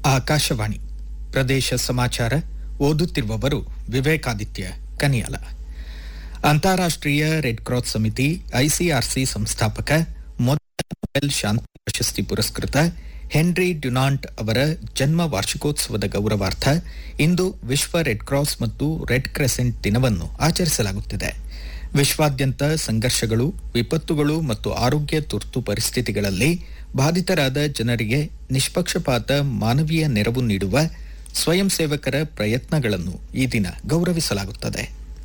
ಆಕಾಶವಾಣಿ ಪ್ರದೇಶ ಸಮಾಚಾರ ಓದುತ್ತಿರುವವರು ವಿವೇಕಾದಿತ್ಯ ಕನಿಯಾಲ ಅಂತಾರಾಷ್ಟ್ರೀಯ ರೆಡ್ ಕ್ರಾಸ್ ಸಮಿತಿ ಐಸಿಆರ್ಸಿ ಸಂಸ್ಥಾಪಕ ಮೊದಲ ನೊಬೆಲ್ ಶಾಂತಿ ಪ್ರಶಸ್ತಿ ಪುರಸ್ಕೃತ ಹೆನ್ರಿ ಡ್ಯುನಾಂಟ್ ಅವರ ಜನ್ಮ ವಾರ್ಷಿಕೋತ್ಸವದ ಗೌರವಾರ್ಥ ಇಂದು ವಿಶ್ವ ರೆಡ್ ಕ್ರಾಸ್ ಮತ್ತು ರೆಡ್ ಕ್ರೆಸೆಂಟ್ ದಿನವನ್ನು ಆಚರಿಸಲಾಗುತ್ತಿದೆ ವಿಶ್ವಾದ್ಯಂತ ಸಂಘರ್ಷಗಳು ವಿಪತ್ತುಗಳು ಮತ್ತು ಆರೋಗ್ಯ ತುರ್ತು ಪರಿಸ್ಥಿತಿಗಳಲ್ಲಿ ಬಾಧಿತರಾದ ಜನರಿಗೆ ನಿಷ್ಪಕ್ಷಪಾತ ಮಾನವೀಯ ನೆರವು ನೀಡುವ ಸ್ವಯಂ ಸೇವಕರ ಪ್ರಯತ್ನಗಳನ್ನು ಈ ದಿನ ಗೌರವಿಸಲಾಗುತ್ತದೆ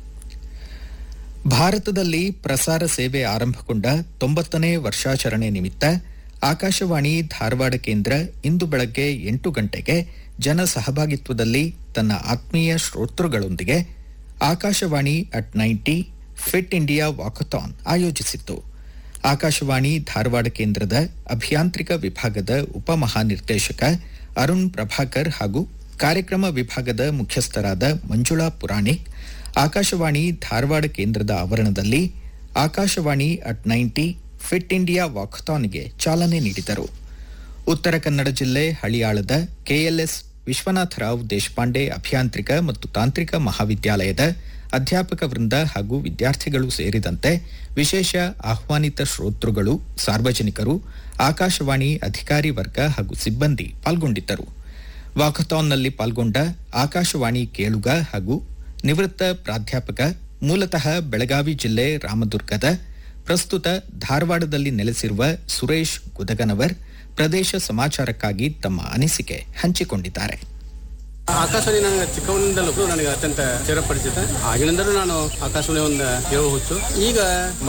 ಭಾರತದಲ್ಲಿ ಪ್ರಸಾರ ಸೇವೆ ಆರಂಭಗೊಂಡ ತೊಂಬತ್ತನೇ ವರ್ಷಾಚರಣೆ ನಿಮಿತ್ತ ಆಕಾಶವಾಣಿ ಧಾರವಾಡ ಕೇಂದ್ರ ಇಂದು ಬೆಳಗ್ಗೆ ಎಂಟು ಗಂಟೆಗೆ ಜನ ಸಹಭಾಗಿತ್ವದಲ್ಲಿ ತನ್ನ ಆತ್ಮೀಯ ಶ್ರೋತೃಗಳೊಂದಿಗೆ Akashvani at ninety fit India walkathon ಆಯೋಜಿಸಿತ್ತು ಆಕಾಶವಾಣಿ ಧಾರವಾಡ ಕೇಂದ್ರದ ಅಭಿಯಾಂತ್ರಿಕ ವಿಭಾಗದ ಉಪಮಹಾನಿರ್ದೇಶಕ ಅರುಣ್ ಪ್ರಭಾಕರ್ ಹಾಗೂ ಕಾರ್ಯಕ್ರಮ ವಿಭಾಗದ ಮುಖ್ಯಸ್ಥರಾದ ಮಂಜುಳಾ ಪುರಾಣಿಕ್ ಆಕಾಶವಾಣಿ ಧಾರವಾಡ ಕೇಂದ್ರದ ಆವರಣದಲ್ಲಿ Akashvani at ninety fit India ವಾಕಥಾನ್ಗೆ ಚಾಲನೆ ನೀಡಿದರು ಉತ್ತರ ಕನ್ನಡ ಜಿಲ್ಲೆ ಹಳಿಯಾಳದ ಕೆಎಲ್ಎಸ್ ವಿಶ್ವನಾಥರಾವ್ ದೇಶಪಾಂಡೆ ಅಭಿಯಾಂತ್ರಿಕ ಮತ್ತು ತಾಂತ್ರಿಕ ಮಹಾವಿದ್ಯಾಲಯದ ಅಧ್ಯಾಪಕ ವೃಂದ ಹಾಗೂ ವಿದ್ಯಾರ್ಥಿಗಳು ಸೇರಿದಂತೆ ವಿಶೇಷ ಆಹ್ವಾನಿತ ಶ್ರೋತೃಗಳು ಸಾರ್ವಜನಿಕರು ಆಕಾಶವಾಣಿ ಅಧಿಕಾರಿ ವರ್ಗ ಹಾಗೂ ಸಿಬ್ಬಂದಿ ಪಾಲ್ಗೊಂಡಿದ್ದರು ವಾಕಥಾನ್ನಲ್ಲಿ ಪಾಲ್ಗೊಂಡ ಆಕಾಶವಾಣಿ ಕೇಳುಗ ಹಾಗೂ ನಿವೃತ್ತ ಪ್ರಾಧ್ಯಾಪಕ ಮೂಲತಃ ಬೆಳಗಾವಿ ಜಿಲ್ಲೆ ರಾಮದುರ್ಗದ ಪ್ರಸ್ತುತ ಧಾರವಾಡದಲ್ಲಿ ನೆಲೆಸಿರುವ ಸುರೇಶ್ ಗುದಗನವರ್ ಪ್ರದೇಶ ಸಮಾಚಾರಕ್ಕಾಗಿ ತಮ್ಮ ಅನಿಸಿಕೆ ಹಂಚಿಕೊಂಡಿದ್ದಾರೆ ಆಕಾಶವಾಣಿ ನನಗೆ ಚಿಕ್ಕವನಿಂದಲೂ ನನಗೆ ಅತ್ಯಂತ ಚಿರಪರಿಚಿತ ಆಗಿನಿಂದಲೂ ನಾನು ಆಕಾಶವಾಣಿ ಒಂದು ಕೇಳುವ ಹುಚ್ಚು ಈಗ